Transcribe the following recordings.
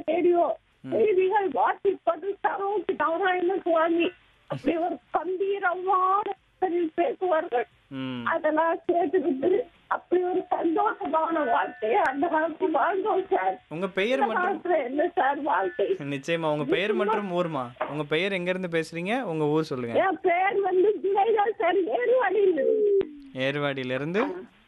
Radio செய்திகள் வாசிப்பது சரோஜ் நாராயண சுவாமி அப்படி ஒரு கம்பீரமான குரலில் பேசுவார்கள் ம் அதெல்லாம் கேட்டுக்கிட்டு அப்படி ஒரு சந்தோஷமான வாழ்க்கை அந்த காலத்து வாழ்ந்தோம் சார் உங்க பெயர் இந்த மற்றும் காலத்துல என்ன சார் வாழ்க்கை நிச்சயமா உங்க பெயர் மற்றும் ஊர்மா உங்க பெயர் எங்க இருந்து பேசுறீங்க உங்க ஊர் சொல்லுங்க என் பேர் வந்து ஜுனைதா சார் ஏர்வாடியில் இருந்து. ஏர்வாடியில இருந்து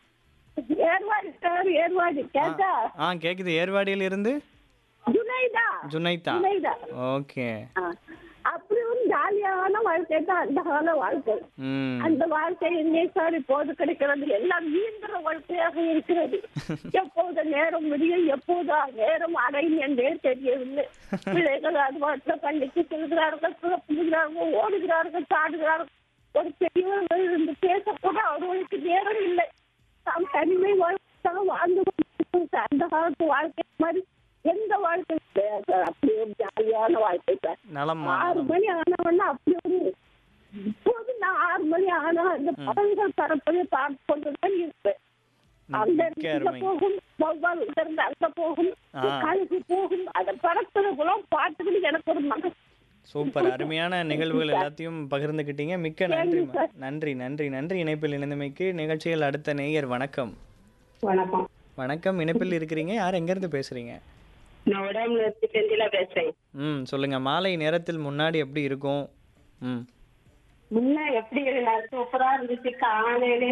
ஏர்வாடி சார் ஏர்வாடி கேட்டா ஆ கேக்குது ஏர்வாடியில இருந்து ஜுனைதா ஜுனைதா ஜுனைதா ஓகே ஆ. அப்படி ஒரு ஜாலியான வாழ்க்கை தான் அந்த கால வாழ்க்கை ம் அந்த வாழ்க்கை எங்கே சார் இப்போது கிடைக்கிறது எல்லாம் இயந்திர வாழ்க்கையாக இருக்கிறது எப்போது நேரம் முடியும் எப்போது நேரம் அடையும் என்றே தெரியவில்லை பிள்ளைகள் அது பாட்டில் பள்ளிக்கு செல்கிறார்கள் புறப்படுகிறார்கள் ஓடுகிறார்கள் சாடுகிறார்கள் ஒரு பெரியவர்கள் இருந்து பேசக்கூட அவர்களுக்கு நேரம் இல்லை தாம் தனிமை வாழ்க்கை வாழ்ந்து கொண்டிருக்கிறோம் சார். அந்த காலத்து வாழ்க்கை மாதிரி எந்த வாழ்க்கை கிடையாது சார் அப்படி ஒரு ஜாலியான வாழ்க்கை சார் நலம்மா ஆறு மணி ஆனவொன்னா அப்படி ஒரு இப்போது நான் ஆறு மணி ஆனா இந்த படங்கள் பரப்பதை பார்த்து கொண்டுதான் இருப்பேன் அந்த மிக்க இடத்துல அருமை போகும் வௌவால் இருந்து அங்க போகும் ஆ. கழுகு போகும் அதை பறக்கிறதுக்குள்ள பார்த்துக்கிட்டு எனக்கு ஒரு மகன் சூப்பர் அருமையான நிகழ்வுகள் எல்லாத்தையும் பகிர்ந்துக்கிட்டீங்க மிக்க நன்றிம்மா நன்றி நன்றி நன்றி இணைப்பில் இணைந்தமைக்கு நிகழ்ச்சியில் அடுத்த நேயர் வணக்கம் வணக்கம் வணக்கம் இணைப்பில் இருக்கிறீங்க யார் எங்கேருந்து பேசுறீங்க நான் உடம்புல இருந்து செந்திலா பேசுறேன் ம் சொல்லுங்க மாலை நேரத்தில் முன்னாடி எப்படி இருக்கும் ம் முன்ன எப்படி இருந்தா சூப்பரா இருந்துச்சு காலையில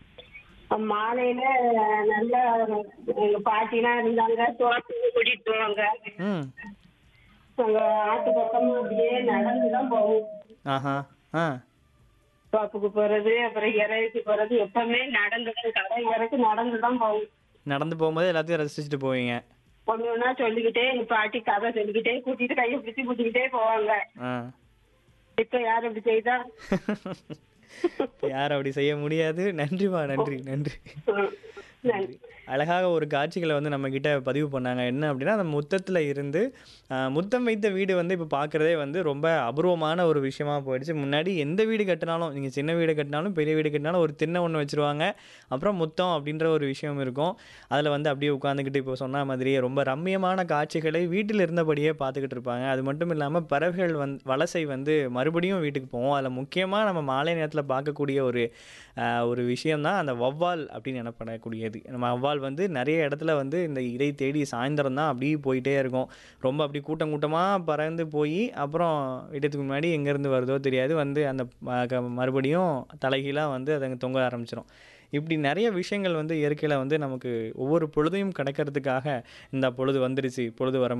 மாலையில நல்ல எங்க பாட்டிலாம் இருந்தாங்க தோட்டத்துக்கு கூட்டிட்டு போவாங்க ம் அங்க ஆட்டு பக்கம் அப்படியே நடந்துதான் போவோம் ஆஹா ஆ தோப்புக்கு போறது அப்புறம் இறைக்கு போறது எப்பவுமே நடந்துதான் கடை இறக்கு நடந்துதான் போவோம் நடந்து போகும்போது எல்லாத்தையும் ரசிச்சுட்டு போவீங்க ஒண்ணு ஒண்ணா சொல்லிக்கிட்டே எங்க பாட்டி கதை சொல்லிக்கிட்டே கூட்டிட்டு கையை பிடிச்சி கூட்டிக்கிட்டே போவாங்க ஆ இப்ப யார் அப்படி செய்தா யார் அப்படி செய்ய முடியாது நன்றிமா நன்றி நன்றி ம். நன்றி அழகாக ஒரு காட்சிகளை வந்து நம்ம கிட்ட பதிவு பண்ணாங்க என்ன அப்படின்னா அந்த முத்தத்தில் இருந்து ஆஹ், முத்தம் வைத்த வீடு வந்து இப்போ பார்க்குறதே வந்து ரொம்ப அபூர்வமான ஒரு விஷயமா போயிடுச்சு முன்னாடி எந்த வீடு கட்டினாலும் நீங்கள் சின்ன வீடு கட்டினாலும் பெரிய வீடு கட்டினாலும் ஒரு திண்ணை ஒன்று வச்சுருவாங்க அப்புறம் முத்தம் அப்படின்ற ஒரு விஷயம் இருக்கும் அதில் வந்து அப்படியே உட்காந்துக்கிட்டு இப்போ சொன்ன மாதிரியே ரொம்ப ரம்மியமான காட்சிகளை வீட்டில் இருந்தபடியே பார்த்துக்கிட்டு இருப்பாங்க அது மட்டும் இல்லாமல் பறவைகள் வந் வலசை வந்து மறுபடியும் வீட்டுக்கு போவோம் அதில் முக்கியமாக நம்ம மாலை நேரத்தில் பார்க்கக்கூடிய ஒரு ஆஹ், ஒரு விஷயம்தான் அந்த வௌவால் அப்படின்னு எனப்படக்கூடியது நம்ம வௌவால் வந்து நிறைய இடத்துல வந்து இந்த இறை தேடி சாயந்தரம் தான் அப்படியே போயிட்டே இருக்கும் ரொம்ப அப்படி கூட்டம் கூட்டமாக பறந்து போய் அப்புறம் வீட்டுக்கு முன்னாடி எங்கேருந்து வருதோ தெரியாது வந்து அந்த ம- க- மறுபடியும் தலைகீழாக வந்து அதை தொங்க ஆரம்பிச்சிடும் இப்படி நிறைய விஷயங்கள் வந்து இயற்கையில் வந்து நமக்கு ஒவ்வொரு பொழுதையும் கடக்கிறதுக்காக இந்த பொழுது வந்துருச்சு பொழுது வர